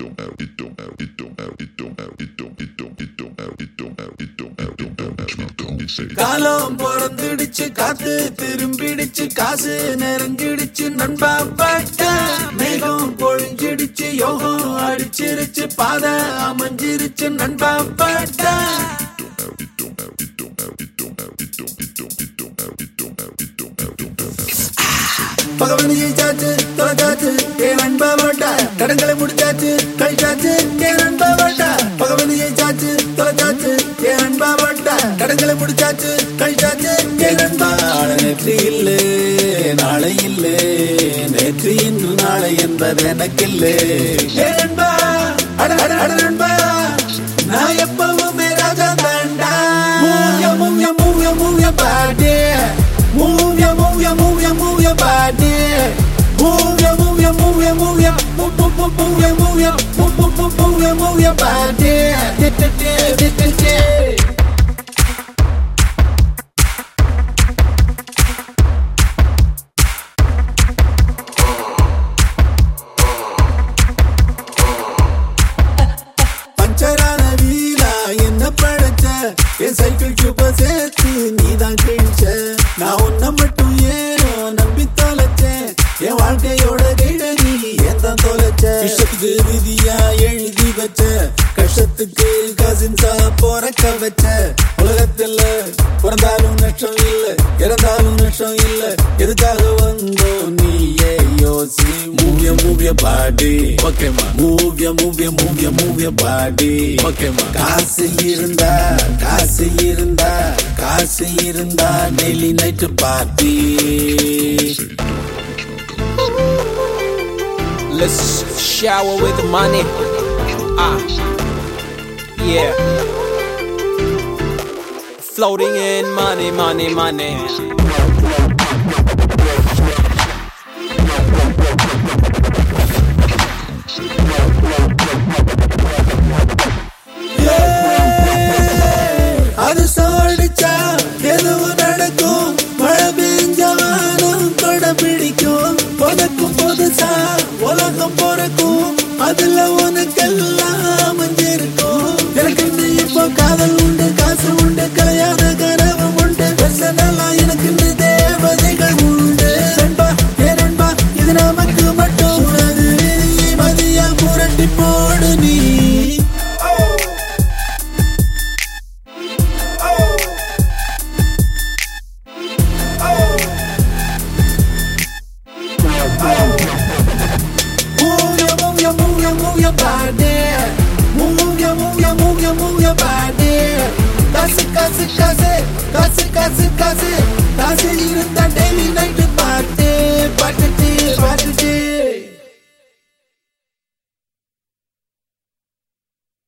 don't matter, it don't matter, it don't matter, it don't matter, it don't, it don't, it don't matter, it don't matter, it don't matter, it don't matter, it don't, it say it. காலம் பிறந்துடுச்சு காத்து திரும்பிடுச்சு காசு நெருங்கிடுச்சு நண்பா பட்ட மேகம் பொழிஞ்சிடுச்சு யோகம் அடிச்சிருச்சு பாதை அமைஞ்சிருச்சு நண்பா பட்ட It don't matter, it don't matter, it don't matter, it don't, it don't, it don't matter, it don't matter, it don't matter, it don't matter. பகவனி ஜெயிச்சாச்சு தொலைச்சாச்சு ஏ நண்பா பட்ட கடன்களை முடிச்சாச்சு கழிச்சாச்சு ஏ நண்பா பட்ட பகவனி ஜெயிச்சாச்சு தொலைச்சாச்சு ஏ நண்பா பட்ட கடன்களை முடிச்சாச்சு கழிச்சாச்சு ஏ நண்பா நாளை நேற்று இல்லை நாளை இல்லை நேற்று இன்று நாளை என்பது எனக்கு இல்லை ஏ நண்பா அட அட அட நண்பா நான் எப்பவுமே ராஜா தாண்டா மூவ்ய மூவ்ய மூவ்ய மூவ்ய பாட்டே Move ya, move ya, move ya, move ya body. Move ya, move ya, move ya, move ya, move, move, move, move ya, move ya, move, move, move, move ya, move ya body. Di, di, di, di, di, di. பஞ்சரான வீலா என்ன படைச்ச என் cycle சூப்ப சேர்த்து நீதான் கிழிச்ச நான் உன்னை மட்டும் ஏனோ நம்பி தொலைச்சேன் என் வாழ்க்கையோட கைட நீ ஏன் தான் தொலைச்ச விஷத்துக்கு விதியா எழுதி வச்ச கஷ்டத்துக்கு கசின்ஸா போறக்க வச்ச உலகத்துல பிறந்தாலும் நஷ்டம் இல்ல இறந்தாலும் நஷ்டம் இல்ல எதுக்காக வந்தோ நீயே யோசி மூவிய மூவிய பாடி ஓகேமா மூவிய மூவிய மூவிய மூவிய பாடி ஓகேமா காசு இருந்தா காசு இருந்தா காசு இருந்தா daily night party Let's shower with money. Ah, yeah. Floating in money, money, money. அது சாடிச்சா எதுவும் நடக்கும் மழை பெஞ்சவானும் கொடை பிடிக்கும் புதக்கும் புதுசா உலகம் பிறக்கும் அதுல உனக்கெல்லாம் அமைஞ்சிருக்கும் எனக்கு இந்த இப்போ காதல் உண்டு காசு உண்டு கலையாத கனவு உண்டு பெர்சனலா எனக்கு இந்த தேவதைகள் உண்டு நண்பா ஏ நண்பா இது நமக்கு மட்டும் உள்ளது மதியா புரட்டி போடு நீ Move your, move your, move your, move your body. Move your, move your, move your, move your body. Kasse, kasse, kasse, kasse, kasse, kasse.